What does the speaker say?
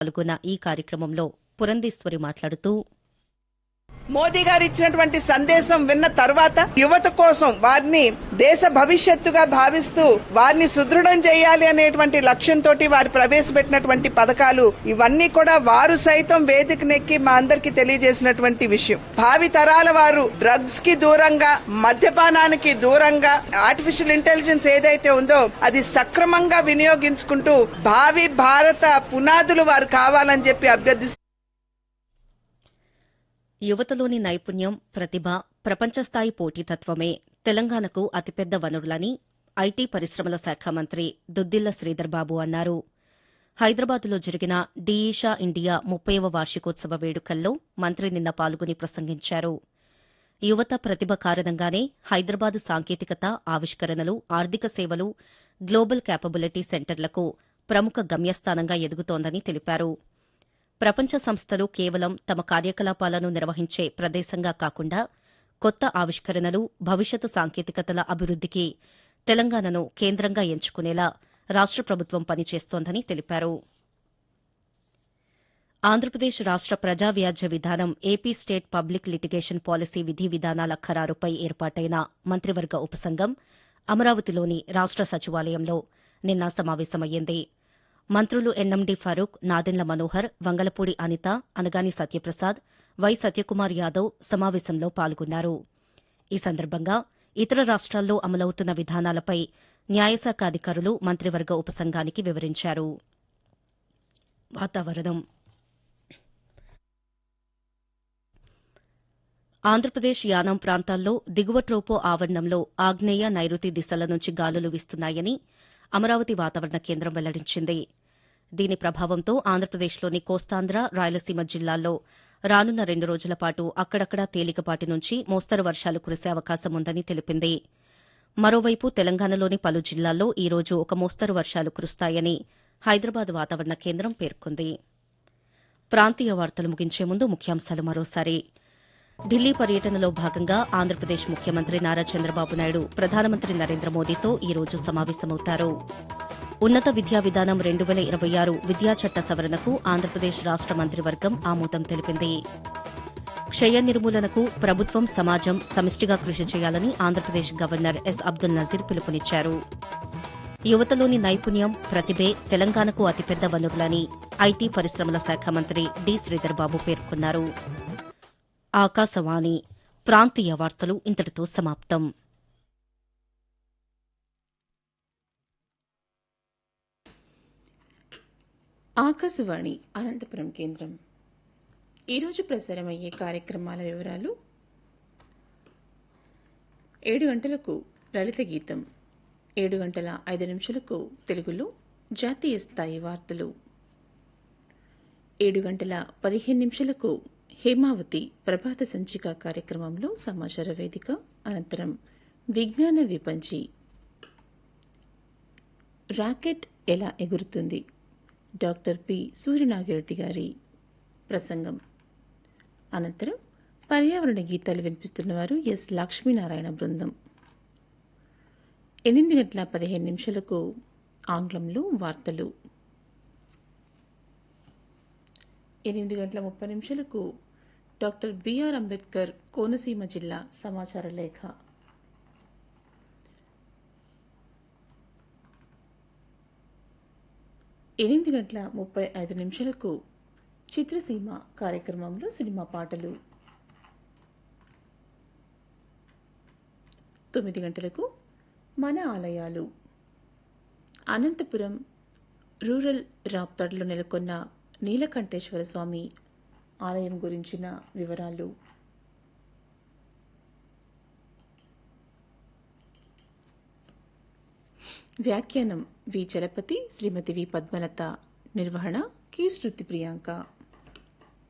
పాల్గొన్న ఈ కార్యక్రమంలో పురంధేశ్వరి మాట్లాడుతూ మోదీ గారు ఇచ్చినటువంటి సందేశం విన్న తర్వాత యువత కోసం వారిని దేశ భవిష్యత్తుగా భావిస్తూ వారిని సుదృఢం చేయాలి అనేటువంటి లక్ష్యంతో వారు ప్రవేశపెట్టినటువంటి పథకాలు ఇవన్నీ కూడా వారు సైతం వేదికనెక్కి మా అందరికి తెలియజేసినటువంటి విషయం భావి తరాల వారు డ్రగ్స్ కి దూరంగా మద్యపానానికి దూరంగా ఆర్టిఫిషియల్ ఇంటెలిజెన్స్ ఏదైతే ఉందో అది సక్రమంగా వినియోగించుకుంటూ భావి భారత పునాదులు వారు కావాలని చెప్పి అభ్యర్థిస్తున్నారు యువతలోని నైపుణ్యం ప్రతిభ ప్రపంచస్థాయి పోటీతత్వమే తెలంగాణకు అతిపెద్ద వనరులని ఐటీ పరిశ్రమల శాఖ మంత్రి దుద్దిల్ల శ్రీధర్ బాబు అన్నారు హైదరాబాద్లో జరిగిన డీఈషా ఇండియా ముప్పైవ వార్షికోత్సవ వేడుకల్లో మంత్రి నిన్న పాల్గొని ప్రసంగించారు యువత ప్రతిభ కారణంగానే హైదరాబాద్ సాంకేతికత ఆవిష్కరణలు ఆర్థిక సేవలు గ్లోబల్ క్యాపబిలిటీ సెంటర్లకు ప్రముఖ గమ్యస్థానంగా ఎదుగుతోందని తెలిపారు ప్రపంచ సంస్థలు కేవలం తమ కార్యకలాపాలను నిర్వహించే ప్రదేశంగా కాకుండా కొత్త ఆవిష్కరణలు భవిష్యత్తు సాంకేతికతల అభివృద్దికి తెలంగాణను కేంద్రంగా ఎంచుకునేలా రాష్ట ప్రభుత్వం పనిచేస్తోందని తెలిపారు ఆంధ్రప్రదేశ్ రాష్ట ప్రజా వ్యాజ్య విధానం AP state public litigation policy విధి విధానాల ఖరారుపై ఏర్పాటైన మంత్రివర్గ ఉపసంఘం అమరావతిలోని రాష్ట సచివాలయంలో నిన్న సమావేశమయ్యింది మంత్రులు ఎన్ఎండి ఫరూక్ నాదెండ్ల మనోహర్ వంగలపూడి అనిత అనగాని సత్యప్రసాద్ వై సత్యకుమార్ యాదవ్ సమావేశంలో పాల్గొన్నారు ఈ సందర్భంగా ఇతర రాష్ట్రాల్లో అమలవుతున్న విధానాలపై న్యాయశాఖ అధికారులు మంత్రివర్గ ఉపసంఘానికి వివరించారు వాతావరణం ఆంధ్రప్రదేశ్ యానాం ప్రాంతాల్లో దిగువ ట్రోపో ఆవరణంలో ఆగ్నేయ నైరుతి దిశల నుంచి గాలులు వీస్తున్నాయని అమరావతి వాతావరణ కేంద్రం వెల్లడించింది దీని ప్రభావంతో ఆంధ్రప్రదేశ్లోని కోస్తాంధ్ర రాయలసీమ జిల్లాల్లో రానున్న రెండు రోజుల పాటు అక్కడక్కడా తేలికపాటి నుంచి మోస్తరు వర్షాలు కురిసే అవకాశం ఉందని తెలిపింది మరోవైపు తెలంగాణలోని పలు జిల్లాల్లో ఈ రోజు ఒక మోస్తరు వర్షాలు కురుస్తాయని హైదరాబాద్ వాతావరణ కేంద్రం పేర్కొంది ప్రాంతీయ వార్తలు ముగించే ముందు ముఖ్యాంశాలు మరోసారి ఢిల్లీ పర్యటనలో భాగంగా ఆంధ్రప్రదేశ్ ముఖ్యమంత్రి నారా చంద్రబాబు నాయుడు ప్రధానమంత్రి నరేంద్ర మోదీతో ఈ రోజు సమావేశమవుతారు ఉన్నత విద్యా విధానం రెండు వేల ఇరవై ఆరు విద్యా చట్ట సవరణకు ఆంధ్రప్రదేశ్ రాష్ట మంత్రివర్గం ఆమోదం తెలిపింది క్షయ నిర్మూలనకు ప్రభుత్వం సమాజం సమిష్టిగా కృషి చేయాలని ఆంధ్రప్రదేశ్ గవర్నర్ ఎస్ అబ్దుల్ నజీర్ పిలుపునిచ్చారు యువతలోని నైపుణ్యం ప్రతిభే తెలంగాణకు అతిపెద్ద వనరులని ఐటీ పరిశ్రమల శాఖ మంత్రి డి శ్రీధర్ బాబు పేర్కొన్నారు ఆకాశవాణి ప్రాంతీయ వార్తలు ఇంతటితో సమాప్తం ఆకాశవాణి అనంతపురం కేంద్రం ఈరోజు ప్రసారమయ్యే కార్యక్రమాల వివరాలు ఏడు గంటలకు లలిత గీతం ఏడు గంటల ఐదు నిమిషాలకు తెలుగులో జాతీయ స్థాయి వార్తలు ఏడు గంటల పదిహేను నిమిషాలకు హేమావతి ప్రభాత సంచిక కార్యక్రమంలో సమాచార వేదిక అనంతరం విజ్ఞాన విపంచి రాకెట్ ఎలా ఎగురుతుంది డాక్టర్ పి సూర్యనాగిరెడ్డి గారి ప్రసంగం అనంతరం పర్యావరణ గీతాలు వినిపిస్తున్నవారు ఎస్ లక్ష్మీనారాయణ బృందం ఎనిమిది గంటల పదిహేను నిమిషాలకు ఆంగ్లంలో వార్తలు ఎనిమిది గంటల ముప్పై నిమిషాలకు డాక్టర్ బిఆర్ అంబేద్కర్ కోనసీమ జిల్లా సమాచార లేఖ ఎనిమిది గంటల ముప్పై ఐదు నిమిషాలకు చిత్రసీమ కార్యక్రమంలో సినిమా పాటలు తొమ్మిది గంటలకు మన ఆలయాలు అనంతపురం రూరల్ రాప్తాడ్లో నెలకొన్న నీలకంఠేశ్వర స్వామి ఆలయం గురించిన వివరాలు వ్యాఖ్యానం వి చలపతి శ్రీమతి వి పద్మలత నిర్వహణ కి శృతి ప్రియాంక